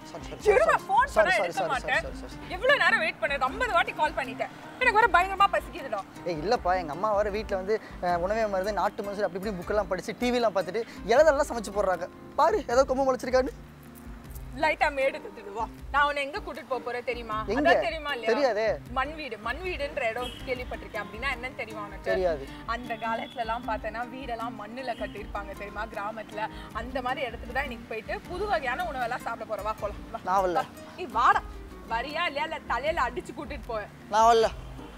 sorry, sorry, திரும்ப sorry, phone sorry, பண்ணா sorry, எடுக்க sorry, மாட்டேன் sorry, sorry, sorry. எவ்வளவு நேரம் வெயிட் பண்ணது 50 வாட்டி கால் பண்ணிட்டேன் எனக்கு வர பயங்கரமா பசிக்குதுடா ஏய் இல்லைப்பா எங்கள் அம்மா வர வீட்டில் வந்து அஹ், உணவே மருந்து நாட்டு மருந்து அப்படி இப்படி புக்கெல்லாம் படித்து டிவிலாம் பார்த்துட்டு இலதெல்லாம் சமைச்சு போடுறாங்க பாரு ஏதோ கொம்பு முளைச்சிருக்கான்னு லைட்டா மேடு தட்டுடுவா நான் உன்னை எங்க கூட்டிட்டு போக போறேன் தெரியுமா எங்க? அதான் தெரியுமா இல்லையா தெரியாதே. மண் வீடு மண் வீடுன்ற இடம் கேள்விப்பட்டிருக்கேன் அப்படின்னா என்னன்னு தெரியுமா உனக்கு தெரியாது. அந்த காலத்துல எல்லாம் பார்த்தேன்னா வீடெல்லாம் மண்ணுல கட்டியிருப்பாங்க தெரியுமா கிராமத்துல அந்த மாதிரி இடத்துக்கு தான் இன்னைக்கு போயிட்டு புது வகையான உணவெல்லாம் சாப்பிட போறோம் வா போலாம் வா. நான் வரல. வா. நீ வாடா வரியா இல்லையா இல்ல தலையில அடிச்சு கூட்டிட்டு போவேன் நான் வரல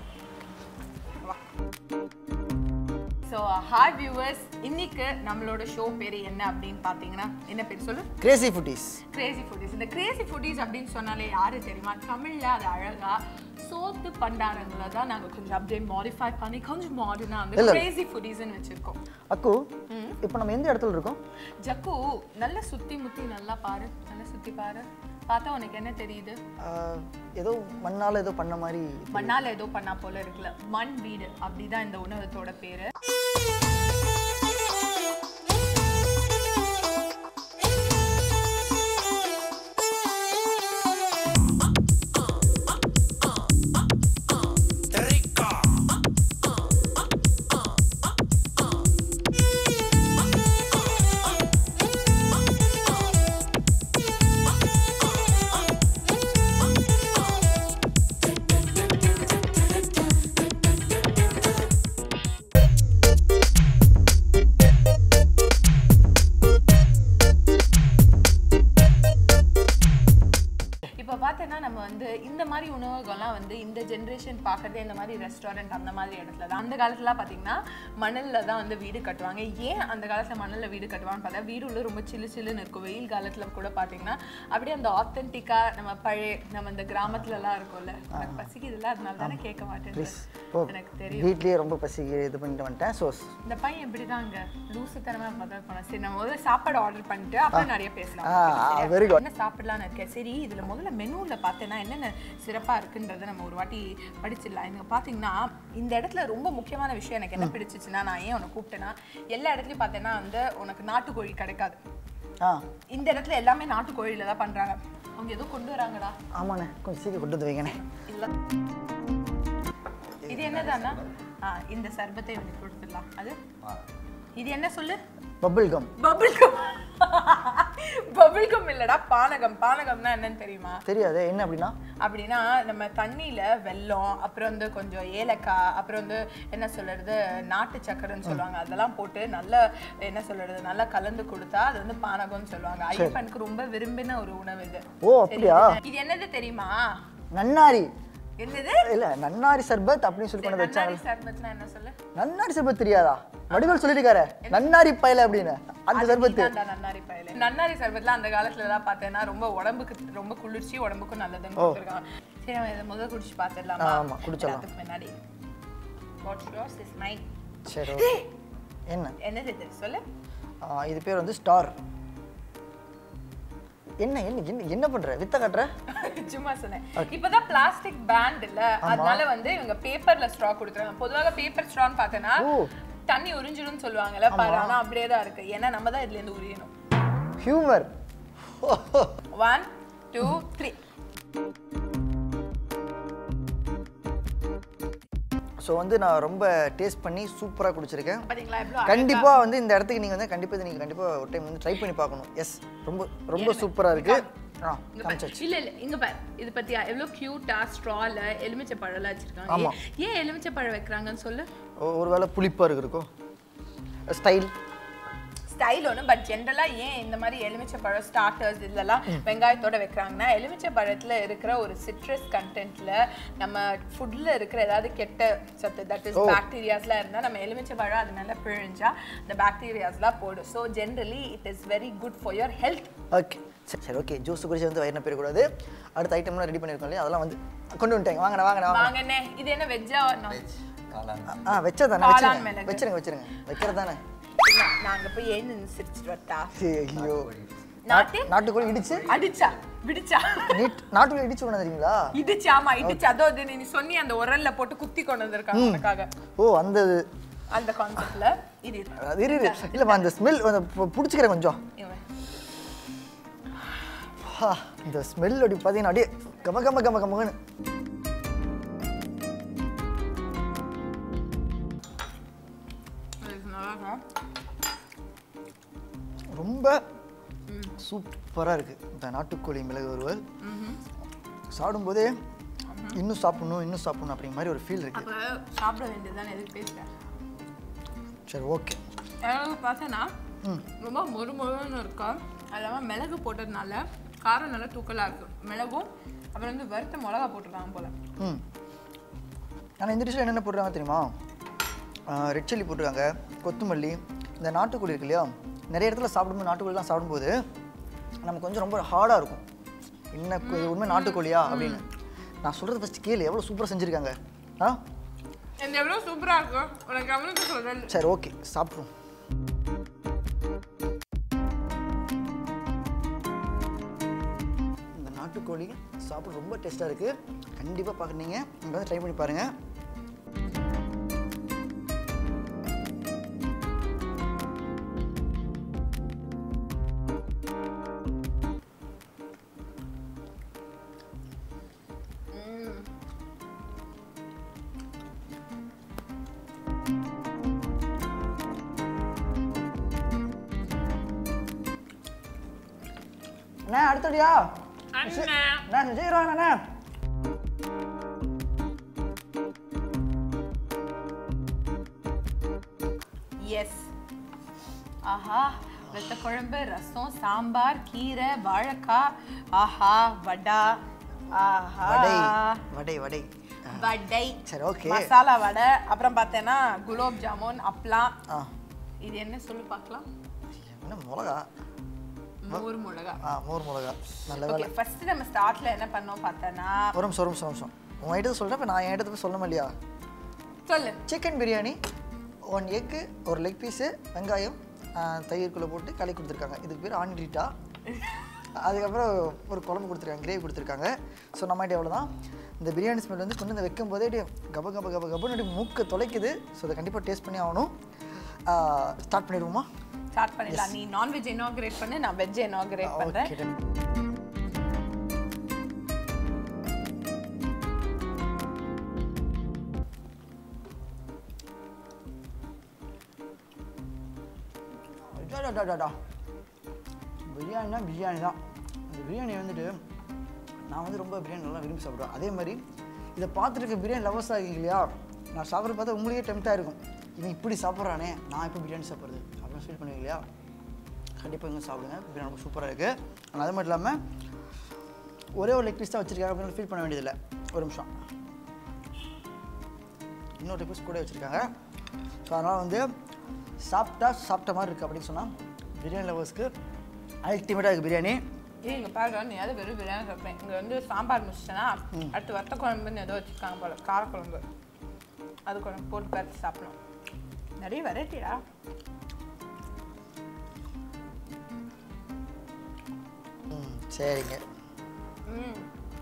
ஸோ ஹாய் வியூவர்ஸ் இன்னைக்கு நம்மளோட ஷோ பேர் என்ன அப்படின்னு பார்த்தீங்கன்னா என்ன பேர் சொல்லு கிரேசி ஃபுட்டீஸ் கிரேசி ஃபுட்டீஸ் இந்த கிரேசி ஃபுட்டீஸ் அப்படின்னு சொன்னாலே யாரு தெரியுமா தமிழ்ல அது அழகா சோத்து பண்டாரங்களை தான் நாங்க கொஞ்சம் அப்படியே மாடிஃபை பண்ணி கொஞ்சம் மாடர்னா வந்து இல்ல. கிரேசி ஃபுட்டீஸ்னு வச்சிருக்கோம் அக்கு இப்போ நம்ம எந்த இடத்துல இருக்கோம் ஜக்கு நல்லா சுத்தி முத்தி நல்லா பாரு நல்லா சுத்தி பாரு பார்த்தா உனக்கு என்ன தெரியுது ஆஹ், ஏதோ மண்ணால் ஏதோ பண்ண மாதிரி மண்ணால ஏதோ பண்ணா போல இருக்குல்ல மண் வீடு அப்படிதான் இந்த உணவத்தோட பேரு இப்போ பார்த்தேன்னா நம்ம வந்து இந்த மாதிரி உணவகம்லாம் வந்து இந்த ஜென்ரேஷன் பார்க்கறதே இந்த மாதிரி ரெஸ்டாரண்ட் அந்த மாதிரி இடத்துல தான் அந்த காலத்துலாம் பார்த்தீங்கன்னா மணலில் தான் வந்து வீடு கட்டுவாங்க ஏன் அந்த காலத்தில் மணலில் வீடு கட்டுவாங்கன்னு பார்த்தா வீடு உள்ள ரொம்ப சில்லு சில்லுன்னு இருக்கும் வெயில் காலத்தில் கூட பார்த்தீங்கன்னா அப்படியே அந்த ஆத்தென்டிக்காக நம்ம பழைய நம்ம இந்த கிராமத்துலலாம் இருக்கும்ல எனக்கு பசிக்குதுல்ல அதனால தானே கேட்க மாட்டேன் ஓ எனக்கு தெரியும் வீட்லயே ரொம்ப பசி இது பண்ணிட்டு வந்துட்டேன் ஸோ இந்த பையன் இப்படி தான் அங்கே லூசுத்தனமாக பார்த்தா போனேன் சரி நம்ம முதல்ல சாப்பாடு ஆர்டர் பண்ணிட்டு அப்புறம் நிறைய பேசலாம் ஆ, ஆ, சரியா? very good. என்ன சாப்பிடலாம்னு இருக்கேன் சரி இதுல முதல்ல மெனுவில் பார்த்தேன்னா என்னென்ன சிறப்பா இருக்குன்றதை நம்ம ஒரு வாட்டி படிச்சிடலாம் இங்க பார்த்தீங்கன்னா இந்த இடத்துல ரொம்ப முக்கியமான விஷயம் எனக்கு என்ன பிடிச்சிச்சுன்னா நான் ஏன் உன்னை கூப்பிட்டேன்னா எல்லா இடத்துலையும் பார்த்தேன்னா வந்து உனக்கு நாட்டுக்கோழி கிடைக்காது ஆ இந்த இடத்துல எல்லாமே நாட்டுக்கோழியில தான் பண்றாங்க அவங்க ஏதோ கொண்டு வராங்கடா ஆமாண்ணே கொஞ்சம் சீக்கிரம் கொண்டு வந்து வைங்கண்ணே இல்ல இது என்னதானா ஆ இந்த சர்பத்தை எனக்கு கொடுத்துடலாம் அது இது என்ன சொல்லு bubble gum bubble gum bubble gum இல்லடா பானகம் பானகம்னா என்னன்னு தெரியுமா தெரியாதே என்ன அப்படின்னா அப்படின்னா நம்ம தண்ணியில வெல்லம் அப்புறம் வந்து கொஞ்சம் ஏலக்காய் அப்புறம் வந்து என்ன சொல்றது நாட்டு சக்கரைன்னு சொல்லுவாங்க அதெல்லாம் போட்டு நல்லா என்ன சொல்றது நல்லா கலந்து கொடுத்தா அது வந்து பானகம்னு சொல்லுவாங்க ஐயப்பனுக்கு ரொம்ப விரும்பின ஒரு உணவு இது ஓ அப்படியா இது என்னது தெரியுமா நன்னாரி என்னது இல்ல நன்னாரி சர்பத் அப்படின்னு சொல்லி கொண்டு வந்து வச்சாங்க நன்னாரி சர்பத்னா என்ன சொல்லு நன்னாரி சர்பத் தெரியாதா வடிவேல் சொல்லியிருக்காரு நன்னாரி பயல அப்படின்னு அந்த சர்பத்து நீதான்டா நன்னாரி பயலே. நன்னாரி சர்பத்ல அந்த காலத்துல எல்லாம் பார்த்தேன்னா ரொம்ப உடம்புக்கு ரொம்ப குளிர்ச்சி உடம்புக்கும் நல்லதுன்னு கொடுத்துருக்காங்க சரி அவன் இதை முதல்ல குடிச்சு பார்த்துடலாமா ஆமா, குடிச்சிடலாம். எல்லாத்துக்கும் முன்னாடி வாட்ஸ் யோர்ஸ் இஸ் மைன் சரி okay. என்ன என்னது இது சொல்லு ஆ, இது பேர் வந்து ஸ்டார் என்ன என்ன என்ன என்ன பண்ற வித்த காட்டுற சும்மா சொன்னேன் இப்பதான் பிளாஸ்டிக் பேண்ட் இல்ல அதனால வந்து இவங்க பேப்பர்ல ஸ்ட்ரா கொடுக்குறாங்க பொதுவாக பேப்பர் ஸ்ட்ரான்னு பார்த்தேன்னா ஓ. தண்ணி உறிஞ்சிடும்னு சொல்லுவாங்கல்ல பாரு ஆனா அப்படியே தான் இருக்கு ஏன்னா நம்ம தான் இதுல இருந்து உரியணும் humour one two three so வந்து நான் ரொம்ப டேஸ்ட் பண்ணி சூப்பராக குடிச்சிருக்கேன் பாத்தீங்களா எவ்வளவு கண்டிப்பா வந்து இந்த இடத்துக்கு நீங்க வந்து கண்டிப்பா இதை நீங்க கண்டிப்பா ஒரு டைம் வந்து ட்ரை பண்ணி பார்க்கணும் எஸ் ரொம்ப ரொம்ப சூப்பரா இருக்கு ஆ இங்க காமிச்சாச்சு பாரு. இல்ல இல்ல இங்க பாரு இது பத்தியா எவ்வளவு கியூட்டா ஸ்ட்ரால எலுமிச்சை பழம்லாம் வச்சிருக்காங்க ஏன்- ஏன் எலுமிச்சை பழம் வைக்கிறாங்கன்னு சொல்லு ஒ- ஒருவேளை புளிப்பா இருக்கு இருக்கும் ஸ்டைல் ஸ்டைல் ஒன்று பட் ஜென்ரலா ஏன் இந்த மாதிரி எலுமிச்சை பழம் ஸ்டார்டர்ஸ் இதெல்லாம் வெங்காயத்தோட வைக்கிறாங்கன்னா எலுமிச்சை பழத்துல இருக்கிற ஒரு சிட்ரஸ் கண்டென்ட்ல நம்ம ஃபுட்ல இருக்கிற ஏதாவது கெட்ட சத்து தட் இஸ் பாக்டீரியாஸ்லாம் இருந்தா நம்ம எலுமிச்சை பழம் அது நல்லா பிழிஞ்சா அந்த பாக்டீரியாஸ்லாம் போடும் so generally it is very good for your health okay சரி சரி ஓகே ஜூஸ் குடிச்சு வந்து வயிறு போயிடக்கூடாது அடுத்த ஐட்டம்லாம் ரெடி பண்ணியிருக்கோம் இல்லையா அதெல்லாம் வந்து கொண்டு வந்துட்டாங்க வாங்கண்ணா வாங்கண்ணா வாங்க வாங்கண்ணே இது என்ன வெஜ்ஜா ஆ வச்சதானே காளான் வச்சிருங்க மிளகு. வச்சிருங்க வச்சிருங்க வைக்கிறது தானே நாங்க போய் ஏன்னு நின்னு சிரிச்சிட்டு வரட்டா ஐயோ நாட்டு நாட்டுக்கோழி இடிச்சு அடிச்சா விடிச்சா நீட் நாட்டுக்கோழி இடிச்சு கொண்டு வந்துறீங்களா இடிச்சு ஆமா இடிச்சு அதோ அது நீ சொன்னி அந்த உரல்ல போட்டு குத்தி கொண்டு வந்திருக்காங்க உனக்காக ஓ அந்த இது. அந்த கான்செப்ட்ல இது இது. அது இரு இரு இல்லைம்மா அந்த ஸ்மெல் பிடிச்சிக்கிறேன் கொஞ்சம் இவன். ஹா இந்த ஸ்மெல் அப்படி பார்த்தீங்கன்னா அப்படியே கம கம கம கமகன்னு ரொம்ப சூப்பராக இருக்குது இந்த நாட்டுக்கோழி மிளகு வறுவல் சாப்பிடும்போதே இன்னும் சாப்பிடணும் இன்னும் சாப்பிடணும் அப்படிங்கிற மாதிரி ஒரு ஃபீல் இருக்குது அப்போ சாப்பிட வேண்டியதுதானே எதுக்கு பேசுகிறேன் சரி ஓகே எனக்கு பார்த்தேன்னா ரொம்ப மொறு மொறுன்னு இருக்கும் அது இல்லாமல் மிளகு போட்டதுனால காரம் நல்லா தூக்கலாக இருக்கு மிளகும் அப்புறம் வந்து வறுத்த மிளகா போட்டிருக்காங்க போல ம் ஆனால் இந்த டிஷ்ஷில் என்னென்ன போடுறாங்க தெரியுமா ரெட் சில்லி போட்டிருக்காங்க கொத்தமல்லி இந்த நாட்டுக்கோழி இருக்கு இல்லையா நிறைய இடத்துல சாப்பிடும்போது நாட்டுக்கோழிலாம் சாப்பிடும்போது நமக்கு கொஞ்சம் ரொம்ப ஹார்டாக இருக்கும் என்ன கு- இது உண்மை நாட்டுக்கோழியா அப்படின்னு நான் சொல்கிறது ஃபஸ்ட்டு கேளு எவ்வளோ சூப்பராக செஞ்சுருக்காங்க ஆ இந்த எவ்வளோ சூப்பராக இருக்கும் உனக்கு கவனிக்க சொல்கிறேன் சரி ஓகே சாப்பிட்ருவோம் இந்த நாட்டுக்கோழி சாப்பிட ரொம்ப டேஸ்ட்டாக இருக்குது கண்டிப்பாக பார்க்குறீங்க நீங்கள் வந்து ட்ரை பண்ணி பாருங்கள் அண்ணா அடுத்தடியா அண்ணன் அண்ணா செஞ்சுக்கிறோம் அண்ணா எஸ் ஆஹா வெத்த குழம்பு ரசம் சாம்பார் கீரை வாழைக்காய் ஆஹா வடா ஆஹா வடை வடை வடை வடை சரி ஓகே மசாலா வடை அப்புறம் பார்த்தேன்னா குலோப் ஜாமுன் அப்பளம் ஆ இது என்ன சொல்லு பார்க்கலாம் என்ன மிளகா மோர் மிளகா ஆ மோர் மிளகா நல்ல ஓகே வேலை ஃபர்ஸ்ட் நம்ம ஸ்டார்ட்ல என்ன பண்ணோம் பார்த்தேன்னா ஒரு நிமிஷம் ஒரு நிமிஷம் ஒரு நிமிஷம் உன் ஐட்டத்தை சொல்கிறேன் இப்போ நான் என் ஐட்டத்தை போய் சொல்லணும் இல்லையா சொல்லு சிக்கன் பிரியாணி ஒன் எக்கு ஒரு லெக் பீஸு வெங்காயம் ஆ, தயிர்க்குள்ளே போட்டு களி கொடுத்துருக்காங்க இதுக்கு பேர் ஆண்டிட்டா அதுக்கப்புறம் ஒரு குழம்பு கொடுத்துருக்காங்க கிரேவி கொடுத்துருக்காங்க ஸோ நம்ம ஐட்டம் எவ்வளோ தான் இந்த பிரியாணி ஸ்மெல் வந்து கொண்டு வந்து வைக்கும் போதே அப்படியே கப கப கப கபன்னு அப்படியே மூக்க தொலைக்குது ஸோ அதை கண்டிப்பாக டேஸ்ட் பண்ணி ஆகணும் ஸ்டார்ட் பண்ணிடுவோமா ஸ்டார்ட் பண்ணிடலாம் நீ நான்வெஜ் இனாகிரேட் பண்ணு நான் வெஜ் இனாகிரேட் பண்றேன் ஓகே அடாடாடாடா. பிரியாணினா பிரியாணி தான் இந்த பிரியாணி வந்துட்டு நான் வந்து ரொம்ப பிரியாணி நல்லா விரும்பி சாப்பிடுவேன் அதே மாதிரி இதை பார்த்துட்டு பிரியாணி லவர்ஸாக இருக்கீங்க இல்லையா நான் சாப்பிட்றது பார்த்தா உங்களுக்கே டெம்ட்டாக இருக்கும் இவன் இப்படி சாப்பிட்றானே நான் இப்போ பிரியாணி சாப்பிட்றது அப்படின்னு ஃபீல் பண்ணுவீங்க இல்லையா கண்டிப்பாக இங்கே சாப்பிடுங்க பிரியாணி ரொம்ப சூப்பராக இருக்குது ஆனால் அது மட்டும் இல்லாமல் ஒரே ஒரு லெக் பீஸ் தான் வச்சுருக்காங்க அப்படின்னு ஃபீல் பண்ண வேண்டியதில்லை ஒரு நிமிஷம் இன்னொரு லெக் பீஸ் கூட வச்சுருக்காங்க ஸோ அதனால் வந்து சாப்பிட்டா சாப்பிட்ட மாதிரி இருக்குது அப்படின்னு சொன்னால் பிரியாணி லவர்ஸ்க்கு அல்டிமேட்டாக இருக்குது பிரியாணி ஏய் இங்க பாருங்க நீ அது வெறும் பிரியாணி சாப்பிட்டேன் இங்க வந்து சாம்பார் முடிச்சிட்டேன்னா அடுத்து வத்த குழம்புன்னு ஏதோ வச்சிருக்காங்க போல கார குழம்பு அது குழம்பு போட்டு பார்த்து சாப்பிடணும் நிறைய வெரைட்டிடா ம் சரிங்க ம்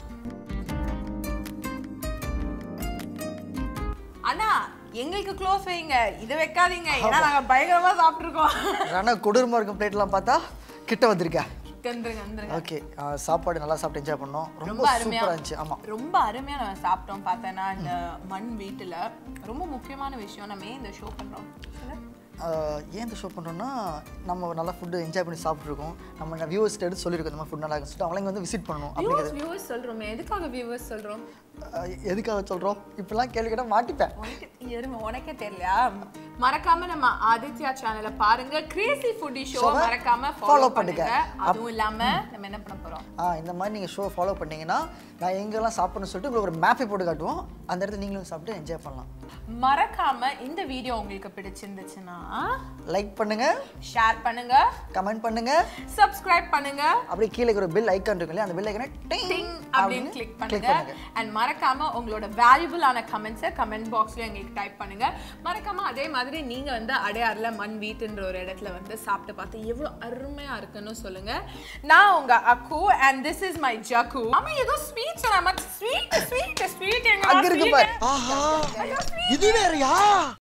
அண்ணா எங்களுக்கு க்ளோஸ் வைங்க இதை வைக்காதீங்க ஏன்னா நாங்க பயங்கரமா சாப்பிட்டுருக்கோம் ஆனால் கொடூரமாக இருக்கும் பிளேட்லாம் பார்த்தா கிட்ட வந்திருக்கேன் வந்துருங்க வந்துருங்க ஓகே சாப்பாடு நல்லா சாப்பிட்டு என்ஜாய் பண்ணோம் ரொம்ப ரொம்ப அருமையா சூப்பராக இருந்துச்சு ஆமாம் ரொம்ப அருமையா நம்ம சாப்பிட்டோம் பார்த்தேன்னா இந்த மண் வீட்டுல ரொம்ப முக்கியமான விஷயம் நம்ம ஏன் இந்த ஷோ பண்றோம் சொல்லு. ஏன் இந்த ஷோ பண்ணுறோம்னா நம்ம நல்லா ஃபுட்டு என்ஜாய் பண்ணி சாப்பிட்ருக்கோம் நம்ம வியூவர்ஸ்ட்டு எடுத்து சொல்லியிருக்கோம் இந்த மாதிரி ஃபுட் நல்லா இருக்குன்னு சொல்லிட்டு அவங்கள வந்து விசிட் பண்ணணும் அப்படிங்கிறது வியூவர்ஸ் வியூவர்ஸ் சொல்றோமே எதுக்காக வியூவர்ஸ் சொல்றோம் அஹ் எதுக்காக சொல்கிறோம் இப்படிலாம் கேள்வி கேட்டால் மாட்டிப்பேன் உனக்கு எருமை உனக்கே தெரியலையா மறக்காம நம்ம ஆதித்யா சேனலை பாருங்க கிரேசி ஃபுட்டி ஷோ Show-வ மறக்காம follow ஃபாலோ பண்ணுங்க. பண்ணுங்க அதுவும் இல்லாம நம்ம என்ன பண்ண போறோம் ஆ இந்த மாதிரி நீங்கள் ஷோ ஃபாலோ பண்ணீங்கன்னா நான் எங்கெல்லாம் சாப்பிட்ணும்னு சொல்லிட்டு உங்களுக்கு ஒரு மேப்பை போட்டு காட்டுவோம் அந்த இடத்துல நீங்களும் சாப்பிட்டு என்ஜாய் பண்ணலாம் மறக்காம இந்த வீடியோ உங்களுக்கு பிடிச்சிருந்துச்சுன்னா லைக் பண்ணுங்க ஷேர் பண்ணுங்க கமெண்ட் பண்ணுங்க சப்ஸ்கிரைப் பண்ணுங்க அப்படியே கீழே இருக்கிற பில் ஐக்கான் இருக்கு இல்லையா அந்த பில் ஐக்கானை டிங் அப்படின்னு கிளிக் பண்ணுங்க அண்ட் மறக்காம உங்களோட வேல்யூபிளான கமெண்ட்ஸை கமெண்ட் பாக்ஸ்ல எங்களுக்கு டைப் பண்ணுங்க மறக்காம அதே மாதிரி நீங்க வந்து அடையாறுல மண் வீட்டுன்ற ஒரு இடத்துல வந்து சாப்பிட்டு பார்த்து எவ்வளவு அருமையா இருக்குன்னு சொல்லுங்க நான் உங்க Akku and this is my Jakku ஆமா ஏதோ ஸ்வீட் சொன்ன ஸ்வீட் ஸ்வீட் ஸ்வீட் அங்க இருக்கு பாரு ஆஹா இது வேறயா